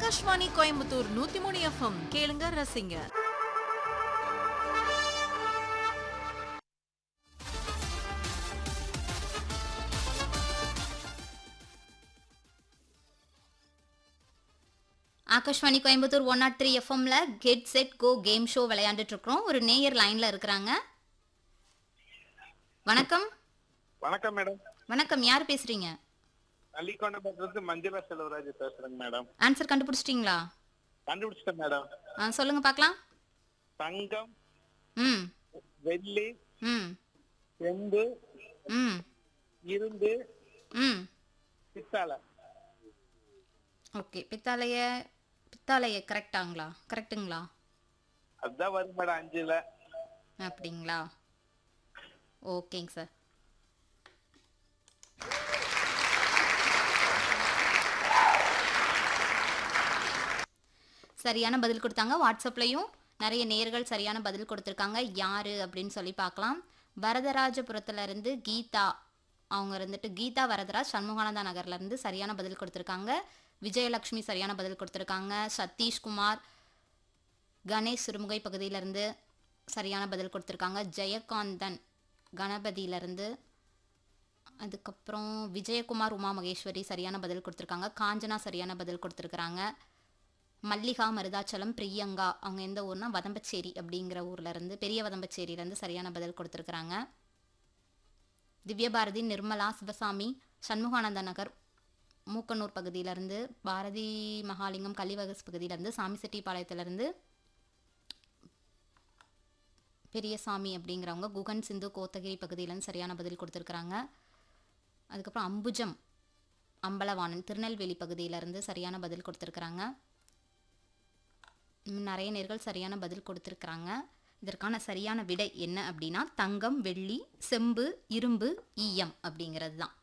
ஆகாஷ்வாணி கோயம்புத்தூர் நூத்தி மூணு எஃப்எம் கேளுங்க ரசிங்க Akashvani Coimbatore one nought three எஃப்எம்ல get set go game show விளையாண்டுட்டு இருக்கிறோம் ஒரு நேயர் லைன்ல இருக்கிறாங்க வணக்கம் வணக்கம் மேடம் வணக்கம் யார் பேசுறீங்க அள்ளிக்கொண்டபுரத்துலேருந்து மஞ்சுளா செல்வராஜ் பேசுறேங்க மேடம் ஆன்சர் கண்டுபிடிச்சிட்டிங்களா கண்டுபிடிச்சிட்டேன் மேடம் ஆ, சொல்லுங்க பார்க்கலாம் தங்கம் ம் வெள்ளி ம் செம்பு ம் இரும்பு ம் பித்தாளை ஓகே பித்தாளைய பித்தாளைய கரெக்டாங்களா கரெக்ட்டுங்களா அதுதான் வரும் மேடம் அஞ்சுல அப்படிங்களா ஓகேங்க சார் சரியான பதில் கொடுத்தாங்க வாட்ஸ்அப்லையும் நிறைய நேர்கள் சரியான பதில் கொடுத்துருக்காங்க யாரு அப்படின்னு சொல்லி பார்க்கலாம் வரதராஜபுரத்துல இருந்து கீதா அவங்க இருந்துட்டு கீதா வரதராஜ் சண்முகானந்தா நகர்ல இருந்து சரியான பதில் கொடுத்துருக்காங்க விஜயலட்சுமி சரியான பதில் கொடுத்துருக்காங்க சதீஷ்குமார் கணேஷ் சிறுமுகை பகுதியிலேருந்து சரியான பதில் கொடுத்துருக்காங்க ஜெயகாந்தன் கணபதியிலேருந்து அதுக்கப்புறம் விஜயகுமார் உமா மகேஸ்வரி சரியான பதில் கொடுத்துருக்காங்க காஞ்சனா சரியான பதில் கொடுத்துருக்குறாங்க மல்லிகா மருதாச்சலம் பிரியங்கா அவங்க எந்த ஊர்னா வதம்பச்சேரி அப்படிங்கிற ஊர்ல இருந்து பெரிய வதம்பச்சேரியிலேருந்து சரியான பதில் கொடுத்துருக்குறாங்க திவ்யபாரதி நிர்மலா சிவசாமி சண்முகானந்த நகர் மூக்கனூர் பகுதியிலேருந்து பாரதி மகாலிங்கம் கலிவகஸ் பகுதியிலேருந்து சாமிசெட்டிப்பாளையத்துலேருந்து பெரியசாமி அப்படிங்கிறவங்க குகன் சிந்து கோத்தகிரி பகுதியிலேருந்து சரியான பதில் கொடுத்துருக்குறாங்க அதுக்கப்புறம் அம்புஜம் அம்பலவாணன் திருநெல்வேலி பகுதியிலேருந்து சரியான பதில் கொடுத்துருக்குறாங்க இன்னும் நிறைய நேர்கள் சரியான பதில் கொடுத்துருக்குறாங்க இதற்கான சரியான விடை என்ன அப்படின்னா தங்கம் வெள்ளி செம்பு இரும்பு ஈயம் அப்படிங்கிறது தான்